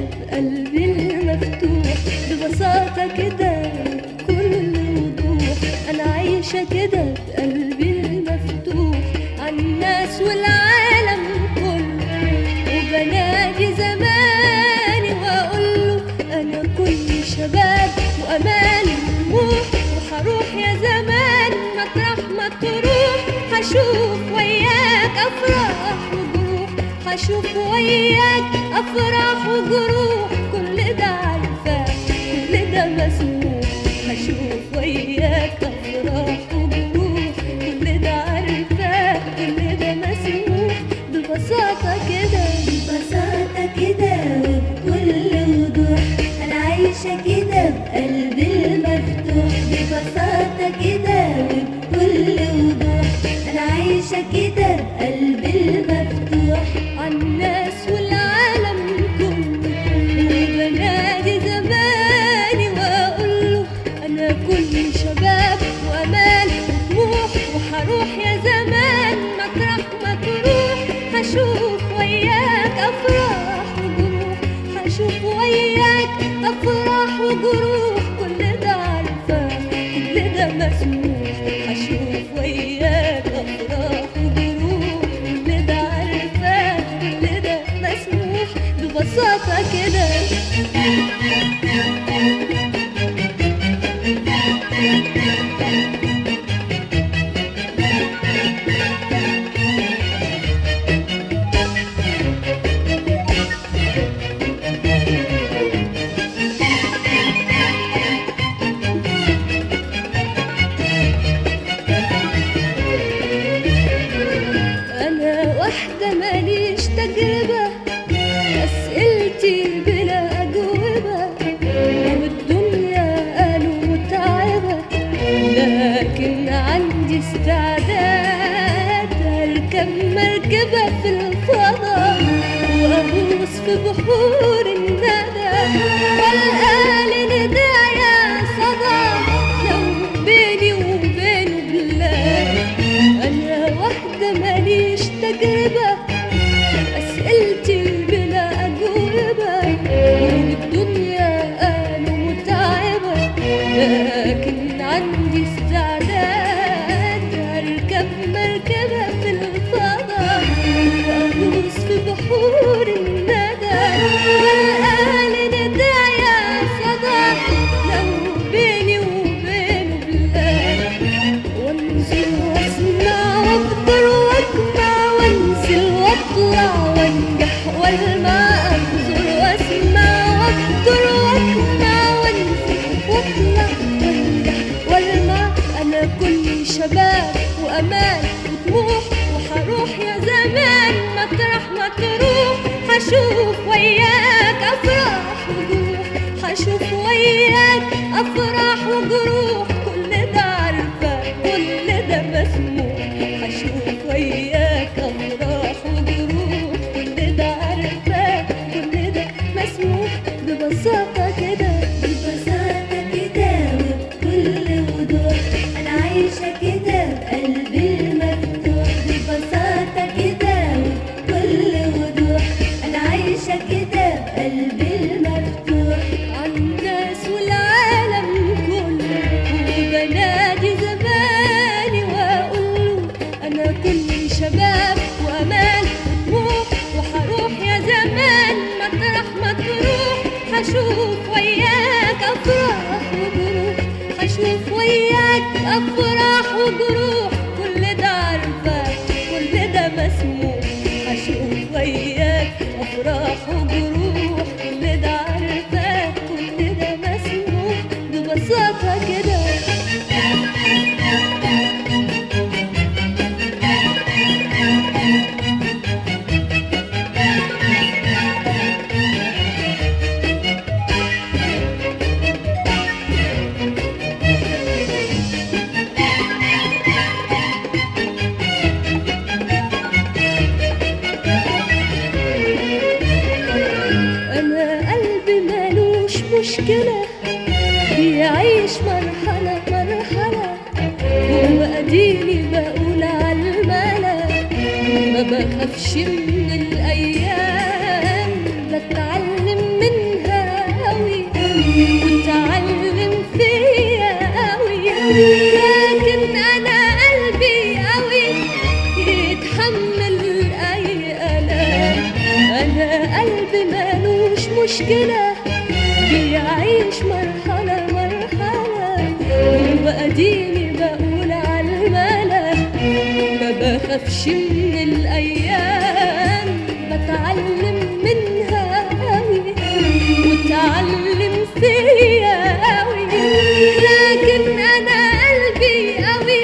بقلبي المفتوح ببساطة كده بكل وضوح أنا عايشة كده بقلبي المفتوح عالناس والعالم كله وبنادي زماني وأقوله أنا كل شباب وأمان وطموح وحروح يا زمان مطرح ما تروح هشوف وياك أفراح وجروح هشوف وياك أفراح وجروح كل ده عارفاه كل ده مسموح هشوف وياك أفراح وجروح كل ده عارفاه كل ده مسموح ببساطة كده ببساطة كده وبكل وضوح أنا عايشة كده بقلبي المفتوح ببساطة كده وبكل وضوح أنا عايشة كده بقلبي المفتوح عالناس والعالم كله وبنادي زماني واقوله انا كل شباب وامان وطموح وحروح يا زمان مطرح ما تروح هشوف وياك افراح وجروح هشوف وياك افراح وجروح كل ده عارفاه كل ده مسموح هشوف وياك افراح وجروح كل ده عارفاه كل ده مسموح ببساطة كده أنا واحدة ماليش تجربة أسئلتي بلا أجوبة والدنيا قالوا متعبة لكن عندي استعداد أركب مركبة في الفضاء وأغوص في بحور الندى والقى ندايا صدى لو بيني وبينه بالله أنا واحدة ماليش تجربة أسئلتي بلا أجوبة والدنيا قالوا متعبة لكن عندي استعداد أركب مركبة في الفضاء وأغوص في بحور الندى والقى ندايا صدى لو بيني وبينه بالله وانزل واسمع واقدر واجمع وانزل واطلع وانجح والمع انظر واسمع واقدر واجمع وانزل واطلع وانجح والمع انا كل شباب وامان وطموح وحروح يا زمان مطرح ما تروح هشوف وياك افراح وجروح هشوف وياك افراح وجروح كل ده عارفه كل ده مسموح هشوف وياك افراح وجروح كل ده عارفه كل ده مسموح ببساطه كده ببساطة كده وبكل وضوح أنا عايشة كده بقلبي المفتوح ببساطة كده وبكل وضوح أنا عايشة كده بقلبي المفتوح عالناس والعالم كله وبنادي زماني واقوله انا كل شباب وامان وطموح وحروح يا زمان مطرح ما تروح هشوف وياك افراح وجروح هشوف وياك افراح وجروح كل ده عارفاه كل ده مسموح هشوف وياك افراح وجروح كل ده عارفاه كل ده مسموح ببساطه كده انا قلبي مالوش مشكله بيعيش مرحله مرحله واديني بقول عالملا ما بخافش من الايام بتعلم من مشكلة بيعيش مرحلة مرحلة وبأديني بقول عالملا ما بخافش من الأيام بتعلم منها قوي وتعلم فيا قوي لكن أنا قلبي قوي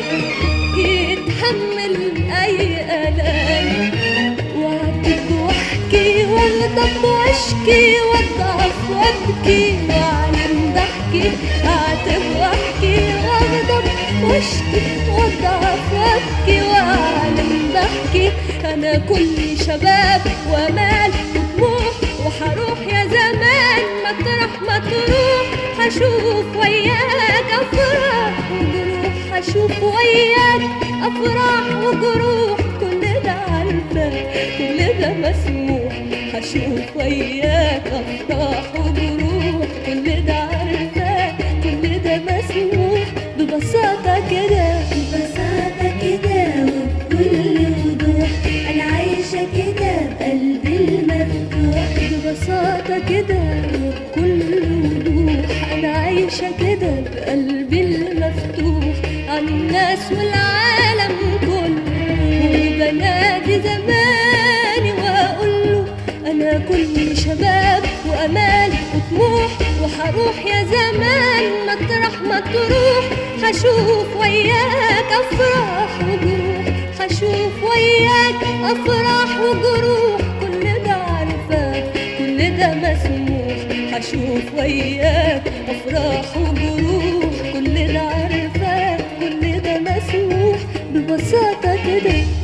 يتحمل أي ألام وأعتب وأحكي وأغضب وأشكي وأضعف وأبكي وأعلن ضحكي أعتب وأحكي وأغضب وأشكي وأضعف وأبكي وأعلن ضحكي أنا كل شباب ومال وطموح وحروح يا زمان مطرح ما تروح هشوف وياك أفراح وجروح هشوف وياك أفراح وجروح كل ده عارفة كل ده مسموح هشوف وياك أفراح وجروح كل ده عارفة كل ده مسموح ببساطة كده ببساطة كده وبكل وضوح أنا عايشة كده بقلبي المفتوح ببساطة كده وبكل وضوح أنا عايشة كده بقلبي المفتوح عن الناس والعالم كله وبنادي زماني وأقول له أنا كل شباب وأمال وطموح وحروح يا زمان مطرح ما تروح هشوف وياك أفراح وجروح هشوف وياك أفراح وجروح كل ده عارفة كل ده مسموح هشوف وياك أفراح وجروح كل ده عارفة كل ده مسموح ببساطة كده